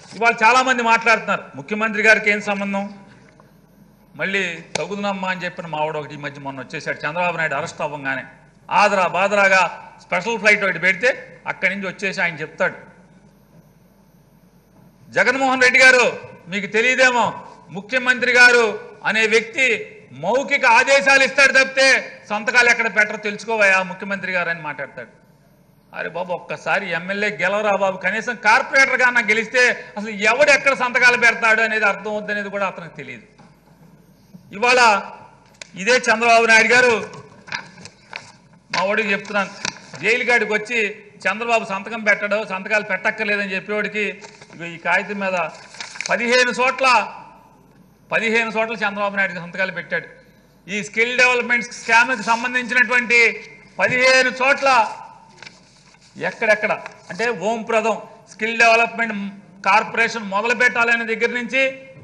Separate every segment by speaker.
Speaker 1: ఇవాళ చాలా మంది మాట్లాడుతున్నారు ముఖ్యమంత్రి గారికి ఏం సంబంధం మళ్ళీ తగుదునమ్మా అని చెప్పిన మావాడు ఒకటి ఈ మధ్య మొన్న వచ్చేసాడు చంద్రబాబు నాయుడు అరెస్ట్ అవ్వగానే ఆదరా బాదరాగా స్పెషల్ ఫ్లైట్ ఒకటి పెడితే అక్కడి నుంచి వచ్చేసి ఆయన చెప్తాడు జగన్మోహన్ రెడ్డి గారు మీకు తెలియదేమో ముఖ్యమంత్రి గారు అనే వ్యక్తి మౌఖిక ఆదేశాలు ఇస్తాడు తప్పితే సంతకాలు ఎక్కడ పెట్టరో తెలుసుకోవయా ముఖ్యమంత్రి గారు అని మాట్లాడతాడు అరే బాబు ఒక్కసారి ఎమ్మెల్యే గెలవరా బాబు కనీసం కార్పొరేటర్గా నాకు గెలిస్తే అసలు ఎవడు ఎక్కడ సంతకాలు పెడతాడు అనేది అర్థం అవుద్ది అనేది కూడా అతనికి తెలియదు ఇవాళ ఇదే చంద్రబాబు నాయుడు గారు మా వాడికి చెప్తున్నాను జైలు కాడికి వచ్చి చంద్రబాబు సంతకం పెట్టడం సంతకాలు పెట్టక్కర్లేదని చెప్పేవాడికి ఇగో ఈ కాగితం మీద పదిహేను చోట్ల పదిహేను చోట్ల చంద్రబాబు నాయుడు సంతకాలు పెట్టాడు ఈ స్కిల్ డెవలప్మెంట్ స్కామ్కి సంబంధించినటువంటి పదిహేను చోట్ల ఎక్కడెక్కడ అంటే ఓం ప్రదం స్కిల్ డెవలప్మెంట్ కార్పొరేషన్ మొదలు పెట్టాలనే దగ్గర నుంచి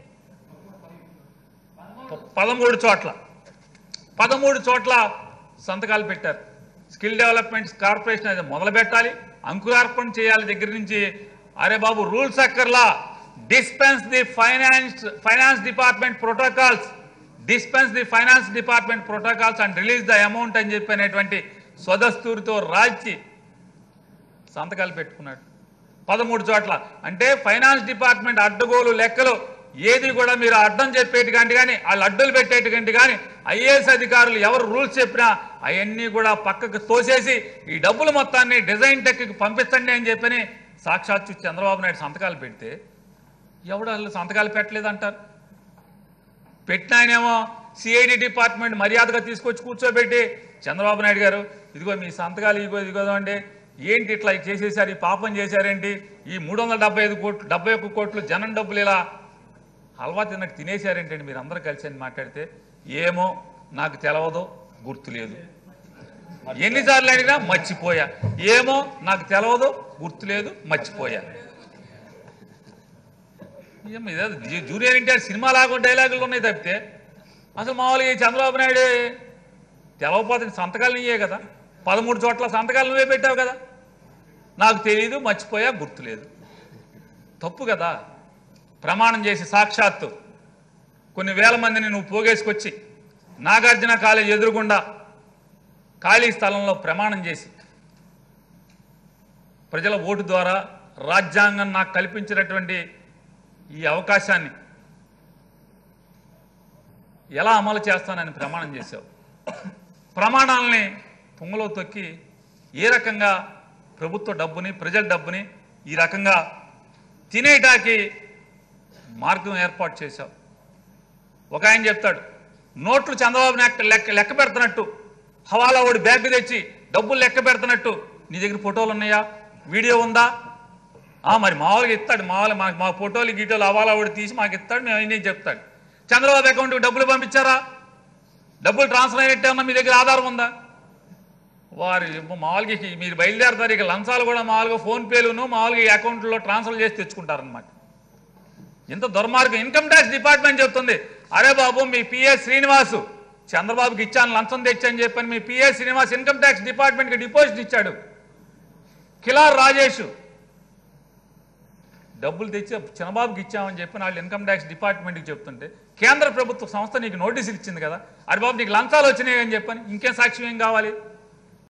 Speaker 1: ప- పదమూడు చోట్ల పదమూడు చోట్ల సంతకాలు పెట్టారు స్కిల్ డెవలప్మెంట్ కార్పొరేషన్ అది మొదలు పెట్టాలి అంకురార్పణ చేయాలి దగ్గర నుంచి అరే బాబు రూల్స్ అక్కర్లా dispense the finance finance department protocols dispense the finance department protocols and release the amount అని చెప్పి అనేటువంటి స్వదస్తూరితో రాల్చి సంతకాలు పెట్టుకున్నాడు పదమూడు చోట్ల అంటే ఫైనాన్స్ డిపార్ట్మెంట్ అడ్డగోలు లెక్కలు ఏది కూడా మీరు అడ్డం చెప్పేటికంటి కానీ వాళ్ళు అడ్డులు పెట్టేటికంటి కానీ ఐఏఎస్ అధికారులు ఎవరు రూల్స్ చెప్పినా అవన్నీ కూడా పక్కకు తోసేసి ఈ డబ్బులు మొత్తాన్ని డిజైన్ టెక్కి పంపించండి అని చెప్పని సాక్షాత్తు చంద్రబాబు నాయుడు సంతకాలు పెడితే ఎవడు వాళ్ళు సంతకాలు పెట్టలేదంటారు పెట్టిన ఆయనేమో సిఐడి డిపార్ట్మెంట్ మర్యాదగా తీసుకొచ్చి కూర్చోబెట్టి చంద్రబాబు నాయుడు గారు ఇదిగో మీ సంతకాలు ఇదిగో ఇదిగో అంటే ఏంటి ఇట్లా చేసేసారు ఈ పాపం చేశారేంటి ఈ మూడు వందల డెబ్బై ఐదు కోట్లు డెబ్బై ఒక్క కోట్లు జనం డబ్బులు ఇలా హల్వా తిన్నట్టు తినేశారేంటండి మీరు అందరూ కలిసి అని మాట్లాడితే ఏమో నాకు తెలవదు గుర్తులేదు ఎన్నిసార్లు అడిగినా మర్చిపోయా ఏమో నాకు తెలవదు గుర్తులేదు మర్చిపోయా ఏం ఇదే జూ- జూనియర్ ఎన్టీఆర్ సినిమా లాగా డైలాగులు ఉన్నాయి తప్పితే అసలు మామూలుగా ఈ చంద్రబాబు నాయుడు తెలవపోతే సంతకాలు నీయే కదా పదమూడు చోట్ల సంతకాలు నువ్వే పెట్టావు కదా నాకు తెలియదు మర్చిపోయా గుర్తులేదు తప్పు కదా ప్రమాణం చేసి సాక్షాత్తు కొన్ని వేల మందిని నువ్వు పోగేసుకొచ్చి నాగార్జున కాలేజ్ ఎదురుగుండా ఖాళీ స్థలంలో ప్రమాణం చేసి ప్రజల ఓటు ద్వారా రాజ్యాంగం నాకు కల్పించినటువంటి ఈ అవకాశాన్ని ఎలా అమలు చేస్తానని ప్రమాణం చేశావు ప్రమాణాలని పొంగలో తొక్కి ఏ రకంగా ప్రభుత్వ డబ్బుని ప్రజల డబ్బుని ఈ రకంగా తినేటాకి మార్గం ఏర్పాటు చేశావు ఒక ఆయన చెప్తాడు నోట్లు చంద్రబాబు నాయుడు లెక్క లెక్క పెడుతున్నట్టు హవాలా ఓడి బ్యాగ్ తెచ్చి డబ్బులు లెక్క పెడుతున్నట్టు నీ దగ్గర ఫోటోలు ఉన్నాయా వీడియో ఉందా ఆ మరి మామూలుగా ఇస్తాడు మామూలు మాకు మా ఫోటోలు గీటోలు హవాలా ఓడి తీసి మాకు ఇస్తాడు మేము అన్నీ చెప్తాడు చంద్రబాబు అకౌంట్కి డబ్బులు పంపించారా డబ్బులు ట్రాన్స్ఫర్ అయినట్టే ఉన్నా మీ దగ్గర ఆధారం ఉందా వారి మామూలుగా ఇక మీరు బయలుదేరతారు ఇక లంచాలు కూడా మామూలుగా ఫోన్ పేలును మామూలుగా ఈ అకౌంట్లో ట్రాన్స్ఫర్ చేసి తెచ్చుకుంటారనమాట ఇంత దుర్మార్గం ఇన్కమ్ ట్యాక్స్ డిపార్ట్మెంట్ చెప్తుంది అరే బాబు మీ పిఎస్ శ్రీనివాసు చంద్రబాబుకి ఇచ్చాను లంచం తెచ్చని చెప్పని మీ పిఎస్ శ్రీనివాస్ ఇన్కమ్ ట్యాక్స్ డిపార్ట్మెంట్కి డిపాజిట్ ఇచ్చాడు కిలార్ రాజేష్ డబ్బులు తెచ్చి చంద్రబాబుకి ఇచ్చామని చెప్పి వాళ్ళు ఇన్కమ్ ట్యాక్స్ డిపార్ట్మెంట్కి చెప్తుంటే కేంద్ర ప్రభుత్వ సంస్థ నీకు నోటీసులు ఇచ్చింది కదా అరే బాబు నీకు లంచాలు వచ్చినాయి అని చెప్పని ఇంకేం సాక్ష్యం ఏం కావాలి